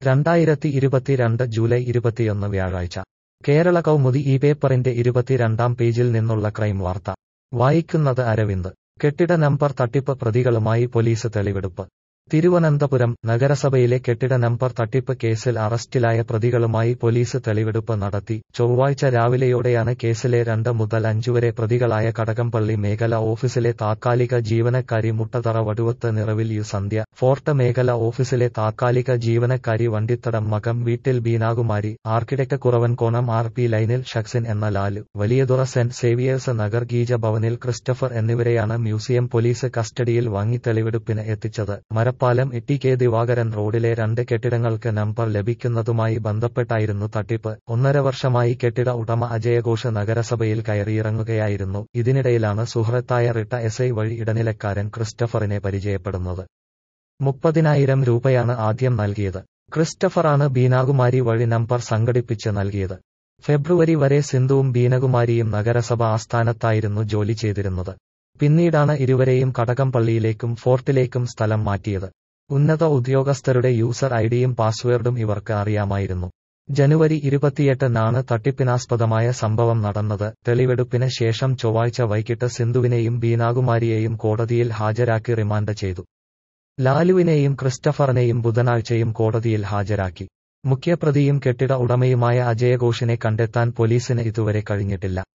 രണ്ടായിരത്തി ഇരുപത്തിരണ്ട് ജൂലൈ ഇരുപത്തിയൊന്ന് വ്യാഴാഴ്ച കേരള കൗമുദി ഈ പേപ്പറിന്റെ ഇരുപത്തിരണ്ടാം പേജിൽ നിന്നുള്ള ക്രൈം വാർത്ത വായിക്കുന്നത് അരവിന്ദ് കെട്ടിട നമ്പർ തട്ടിപ്പ് പ്രതികളുമായി പോലീസ് തെളിവെടുപ്പ് തിരുവനന്തപുരം നഗരസഭയിലെ കെട്ടിട നമ്പർ തട്ടിപ്പ് കേസിൽ അറസ്റ്റിലായ പ്രതികളുമായി പോലീസ് തെളിവെടുപ്പ് നടത്തി ചൊവ്വാഴ്ച രാവിലെയോടെയാണ് കേസിലെ രണ്ട് മുതൽ അഞ്ചുവരെ പ്രതികളായ കടകംപള്ളി മേഖല ഓഫീസിലെ താത്കാലിക ജീവനക്കാരി മുട്ടതറ വടുവത്ത് നിറവിൽ യു സന്ധ്യ ഫോർട്ട് മേഖല ഓഫീസിലെ താത്കാലിക ജീവനക്കാരി വണ്ടിത്തടം മകം വീട്ടിൽ Beenakumari architect Kuravankonam R P ലൈനിൽ ഷക്സിൻ എന്ന ലാലു വലിയതുറ സെന്റ് സേവിയേഴ്സ് നഗർ ഗീജ ഭവനിൽ ക്രിസ്റ്റഫർ എന്നിവരെയാണ് മ്യൂസിയം പോലീസ് കസ്റ്റഡിയിൽ വാങ്ങി തെളിവെടുപ്പിന് എത്തിച്ചത് മരപ്പാലം ഇട്ടി കെ ദിവാകരൻ റോഡിലെ രണ്ട് കെട്ടിടങ്ങൾക്ക് നമ്പർ ലഭിക്കുന്നതുമായി ബന്ധപ്പെട്ടായിരുന്നു തട്ടിപ്പ് ഒന്നര വർഷമായി കെട്ടിട ഉടമ അജയഘോഷ് നഗരസഭയിൽ കയറിയിറങ്ങുകയായിരുന്നു ഇതിനിടയിലാണ് സുഹൃത്തായ റിട്ട എസ് ഐ വഴി ഇടനിലക്കാരൻ ക്രിസ്റ്റഫറിനെ പരിചയപ്പെടുന്നത് മുപ്പതിനായിരം രൂപയാണ് ആദ്യം നൽകിയത് ക്രിസ്റ്റഫറാണ് ബീനാകുമാരി വഴി നമ്പർ സംഘടിപ്പിച്ച് നൽകിയത് ഫെബ്രുവരി വരെ സിന്ധുവും ബീനകുമാരിയും നഗരസഭ ആസ്ഥാനത്തായിരുന്നു ജോലി ചെയ്തിരുന്നത് പിന്നീടാണ് ഇരുവരെയും കടകംപള്ളിയിലേക്കും ഫോർട്ടിലേക്കും സ്ഥലം മാറ്റിയത് ഉന്നത ഉദ്യോഗസ്ഥരുടെ യൂസർ ഐഡിയും പാസ്വേഡും ഇവർക്ക് അറിയാമായിരുന്നു ജനുവരി ഇരുപത്തിയെട്ടിനാണ് തട്ടിപ്പിനാസ്പദമായ സംഭവം നടന്നത് തെളിവെടുപ്പിന് ശേഷം ചൊവ്വാഴ്ച വൈകിട്ട് സിന്ധുവിനെയും ബീനാകുമാരിയെയും കോടതിയിൽ ഹാജരാക്കി റിമാൻഡ് ചെയ്തു ലാലുവിനെയും ക്രിസ്റ്റഫറിനെയും ബുധനാഴ്ചയും കോടതിയിൽ ഹാജരാക്കി മുഖ്യപ്രതിയും കെട്ടിട ഉടമയുമായ അജയഘോഷിനെ കണ്ടെത്താൻ പോലീസിന് ഇതുവരെ കഴിഞ്ഞിട്ടില്ല